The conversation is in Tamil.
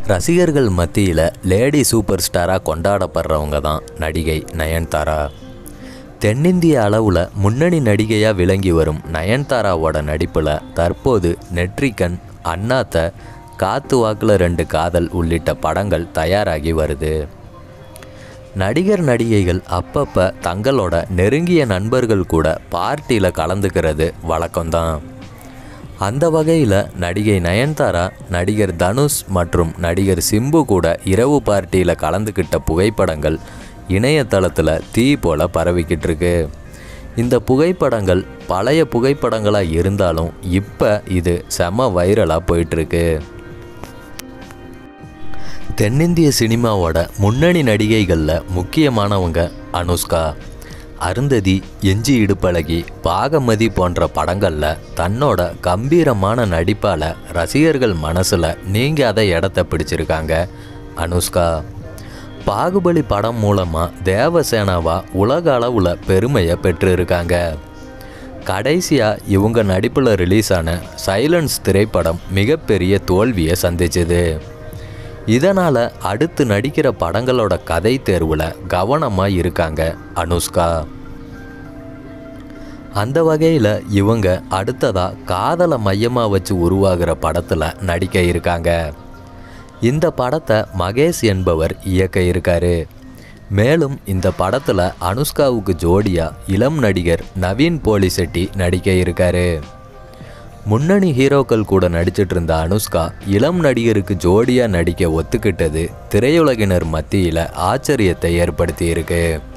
ரசிகர்கள் மத்தியில் லேடி சூப்பர் ஸ்டாராக கொண்டாடப்படுறவங்க தான் நடிகை நயன்தாரா தென்னிந்திய அளவில் முன்னணி நடிகையாக விளங்கி வரும் நயன்தாராவோட நடிப்பில் தற்போது நெட்ரிகன் அண்ணாத்த காத்து வாக்கில் ரெண்டு காதல் உள்ளிட்ட படங்கள் தயாராகி வருது நடிகர் நடிகைகள் அப்பப்போ தங்களோட நெருங்கிய நண்பர்கள் கூட பார்ட்டியில் கலந்துக்கிறது வழக்கம்தான் அந்த வகையில் நடிகை நயன்தாரா நடிகர் தனுஷ் மற்றும் நடிகர் சிம்பு கூட இரவு பார்ட்டியில் கலந்துக்கிட்ட புகைப்படங்கள் இணையதளத்தில் தீ போல பரவிக்கிட்டு இருக்கு இந்த புகைப்படங்கள் பழைய புகைப்படங்களாக இருந்தாலும் இப்போ இது செம வைரலாக போயிட்டுருக்கு தென்னிந்திய சினிமாவோட முன்னணி நடிகைகளில் முக்கியமானவங்க அனுஷ்கா அருந்ததி எஞ்சி இடுப்பழகி பாகமதி போன்ற படங்களில் தன்னோட கம்பீரமான நடிப்பால் ரசிகர்கள் மனசில் நீங்காத இடத்த பிடிச்சிருக்காங்க அனுஷ்கா பாகுபலி படம் மூலமாக தேவசேனாவா உலக அளவில் பெருமையை பெற்றிருக்காங்க கடைசியாக இவங்க நடிப்பில் ரிலீஸ் ஆன சைலன்ஸ் திரைப்படம் மிகப்பெரிய தோல்வியை சந்திச்சது இதனால் அடுத்து நடிக்கிற படங்களோட கதை தேர்வில் கவனமாக இருக்காங்க அனுஷ்கா அந்த வகையில் இவங்க அடுத்ததாக காதலை மையமாக வச்சு உருவாகிற படத்தில் நடிக்க இருக்காங்க இந்த படத்தை மகேஷ் என்பவர் இயக்க இருக்காரு மேலும் இந்த படத்தில் அனுஷ்காவுக்கு ஜோடியாக இளம் நடிகர் நவீன் போலிசெட்டி நடிக்க இருக்காரு முன்னணி ஹீரோக்கள் கூட நடிச்சிட்டு இருந்த அனுஷ்கா இளம் நடிகருக்கு ஜோடியாக நடிக்க ஒத்துக்கிட்டது திரையுலகினர் மத்தியில் ஆச்சரியத்தை ஏற்படுத்தியிருக்கு